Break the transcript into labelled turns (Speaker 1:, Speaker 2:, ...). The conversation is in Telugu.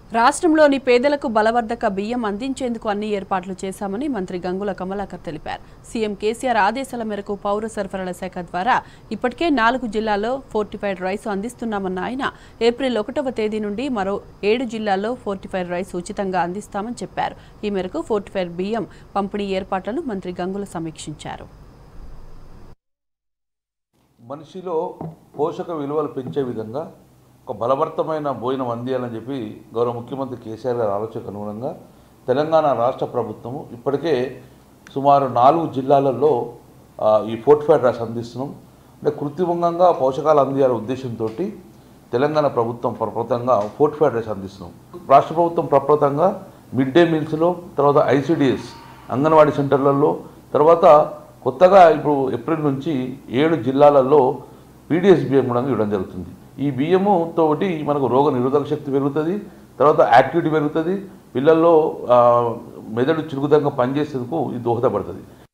Speaker 1: రాష్ట్రంలోని పేదలకు బలవర్ధక బియ్యం అందించేందుకు అన్ని ఏర్పాట్లు చేశామని మంత్రి గంగుల కమలాకర్ తెలిపారు సీఎం కేసీఆర్ ఆదేశాల మేరకు పౌర సరఫరాల శాఖ ద్వారా ఇప్పటికే నాలుగు జిల్లాల్లో ఫోర్టిఫైడ్ రైస్ అందిస్తున్నామన్న ఆయన ఏప్రిల్ ఒకటవ తేదీ నుండి మరో ఏడు జిల్లాల్లో ఫోర్టిఫైడ్ రైస్ ఉచితంగా అందిస్తామని చెప్పారు ఈ మేరకు ఫోర్టిఫైడ్ బియ్యం పంపిణీ ఏర్పాట్లను మంత్రి గంగుల సమీక్షించారు
Speaker 2: మనిషిలో పోషక విలువలు పెంచే విధంగా ఒక బలవర్తమైన భోజనం అందియాలని చెప్పి గౌరవ ముఖ్యమంత్రి కేసీఆర్ గారి ఆలోచనకు అనుగుణంగా తెలంగాణ రాష్ట్ర ప్రభుత్వము ఇప్పటికే సుమారు నాలుగు జిల్లాలలో ఆ, ఈ ఫోర్టిఫైడ్ రైస్ అందిస్తున్నాం అంటే కృత్రిమంగా పోషకాలు అందియాలనే ఉద్దేశంతో తెలంగాణ ప్రభుత్వం ప్రప్రథంగా ఫోర్టిఫైడ్ రైస్ అందిస్తున్నాం రాష్ట్ర ప్రభుత్వం ప్రప్రథంగా మిడ్ డే మీల్స్లో తర్వాత ఐసిడిఎస్ అంగన్వాడీ సెంటర్లలో తర్వాత కొత్తగా ఇప్పుడు ఏప్రిల్ నుంచి ఏడు జిల్లాలలో పీడిఎస్ బియ్యం కూడా ఇవ్వడం జరుగుతుంది ఈ బియ్యము తోటి మనకు రోగ నిరోధక శక్తి పెరుగుతుంది తర్వాత యాక్టివిటీ పెరుగుతుంది పిల్లల్లో ఆ, మెదడు చురుకుదంగా పనిచేసేందుకు ఇది దోహదపడుతుంది